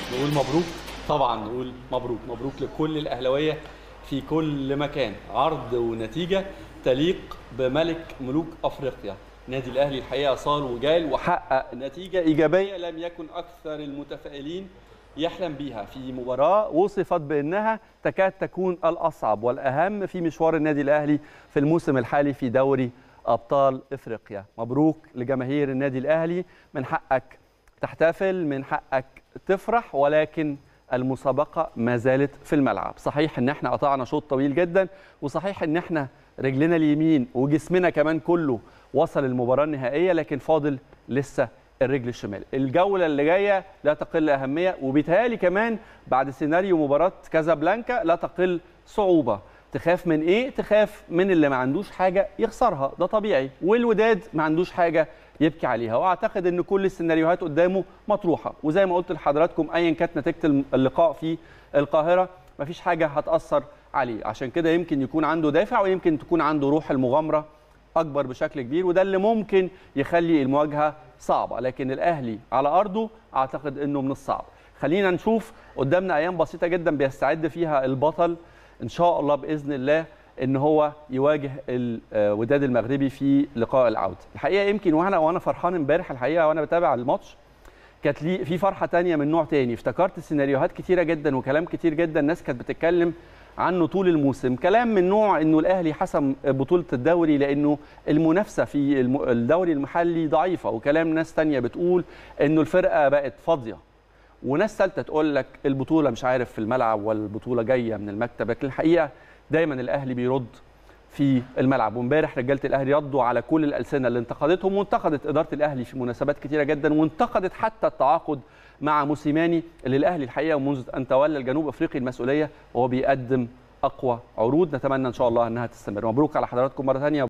نقول مبروك طبعا نقول مبروك مبروك لكل الاهلاويه في كل مكان عرض ونتيجه تليق بملك ملوك افريقيا نادي الاهلي الحقيقه صار وجال وحقق نتيجه ايجابيه لم يكن اكثر المتفائلين يحلم بيها في مباراه وصفت بانها تكاد تكون الاصعب والاهم في مشوار النادي الاهلي في الموسم الحالي في دوري ابطال افريقيا مبروك لجماهير النادي الاهلي من حقك تحتفل من حقك تفرح ولكن المسابقة ما زالت في الملعب صحيح ان احنا قطعنا شوط طويل جدا وصحيح ان احنا رجلنا اليمين وجسمنا كمان كله وصل المباراة النهائية لكن فاضل لسه الرجل الشمال الجولة اللي جاية لا تقل أهمية وبيتهيألي كمان بعد سيناريو مباراة كازابلانكا لا تقل صعوبة تخاف من ايه تخاف من اللي ما عندوش حاجه يخسرها ده طبيعي والوداد ما عندوش حاجه يبكي عليها واعتقد ان كل السيناريوهات قدامه مطروحه وزي ما قلت لحضراتكم ايا كانت نتيجه اللقاء في القاهره مفيش حاجه هتاثر عليه عشان كده يمكن يكون عنده دافع ويمكن تكون عنده روح المغامره اكبر بشكل كبير وده اللي ممكن يخلي المواجهه صعبه لكن الاهلي على ارضه اعتقد انه من الصعب خلينا نشوف قدامنا ايام بسيطه جدا بيستعد فيها البطل ان شاء الله باذن الله ان هو يواجه الوداد المغربي في لقاء العوده الحقيقه يمكن وانا وانا فرحان امبارح الحقيقه وانا بتابع الماتش كانت لي في فرحه تانية من نوع تاني افتكرت سيناريوهات كتيره جدا وكلام كتير جدا الناس كانت بتتكلم عنه طول الموسم كلام من نوع انه الاهلي حسم بطوله الدوري لانه المنافسه في الدوري المحلي ضعيفه وكلام ناس تانية بتقول انه الفرقه بقت فاضيه وناس ثالثه تقول لك البطوله مش عارف في الملعب ولا البطوله جايه من المكتب لكن الحقيقه دايما الاهلي بيرد في الملعب وامبارح رجاله الاهلي ردوا على كل الالسنه اللي انتقدتهم وانتقدت اداره الاهلي في مناسبات كثيره جدا وانتقدت حتى التعاقد مع موسيماني اللي الاهلي الحقيقه منذ ان تولى الجنوب افريقي المسؤوليه وهو بيقدم اقوى عروض نتمنى ان شاء الله انها تستمر مبروك على حضراتكم مره ثانيه